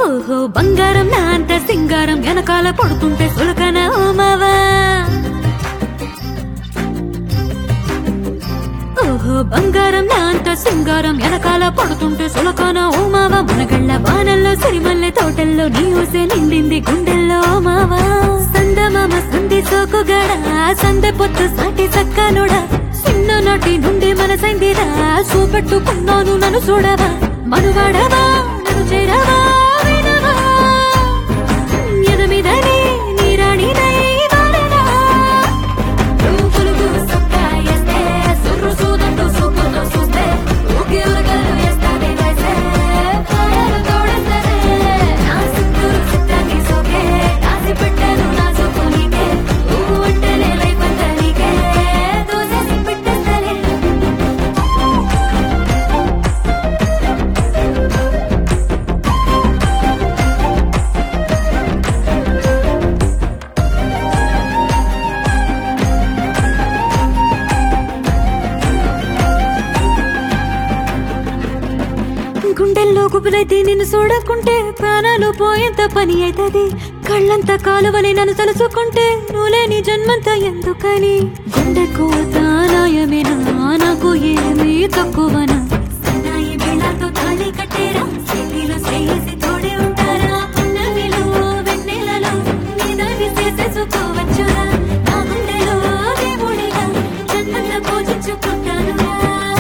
ఓహో బంగారం నా అంత సింగారం వెనకాల పడుతుంటే సులకన ఓ మావా ఓహో బంగారం నా అంత సింగారం వెనకాల పడుతుంటే సులకన ఓ మావా మునగళ్ళ బాణల్లో సిరిమల్లె తోటల్లో నీ ఊసే నిండింది గుండెల్లో ఓ మావా సందమామ సంధి సోకుగడ సందె పొత్తు సాటి సక్కనుడ చిన్ననాటి నుండి మనసైందిరా చూపెట్టుకున్నాను నన్ను చూడవా మనువాడవా నన్ను చేరవా వినవా ఎదమిదని నీరాణినై వాడనా రూపులుగు సొక్కాయేస్తే సుర్రు సూదంటూ సూపుతో చూస్తే ఊగి ఉరగలు వేస్తాది వయసే పాయలు తోడేస్తదే నా సిక్కులు చిత్రాన్ని సోకే రాసి పెట్టాను నా చూపు నీకే ఊ అంటేనే లైఫ్ అంతా నీకే దోసేసి పెట్టేస్తలే గుండెల్లో గుబులైతే నిన్ను చూడకుంటే ప్రాణాలు పోయేంత పని అవుతుంది కళ్ళంతా కాలువని నన్ను తలుచుకుంటే నువ్వులేని జన్మంతా ఎందుకని గుండె కోత నాయమేనా నాకు ఏమీ తక్కువనా సన్నాయి వేళతో తాళి కట్టేరా చేతిలో చేసి తోడే ఉంటారా పున్నమిలో వెన్నెలలో నీదాన్ని చేసేసుకోవచ్చురా నా గుండెలో దేవుడిగా జన్మంతా పూజించుకుంటానురా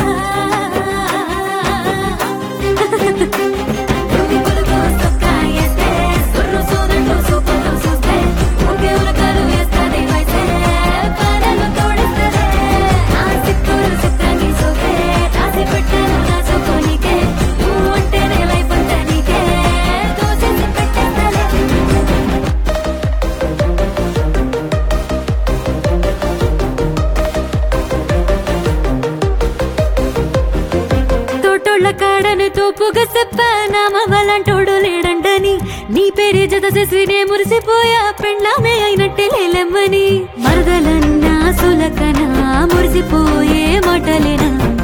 రూపులుగు సొక్కాయేస్తే సుర్రు సూదంటూ సూపుతో చూస్తే ఊగే ఉరకలు వేస్తాది వయసే పాదలు తోడిస్తదే నా సిక్కులు చిత్రాన్ని సోకే రాసి పెట్టాను నా చూపు నీకే నువ్వు అంటేనే లైఫ్ అంతా నీకే దోచేసి పెట్టేస్తలే తోటోళ్ళ కాడని తోపుగా చెప్ప నామవలంటోడు లేడంటని నీ పేరే జత చేసినే మురిసిపోయా పెండ్లామే అయినట్టే లేలెమ్మని మరదలన్నా సులకనా మురిసిపోయే మాటలేనా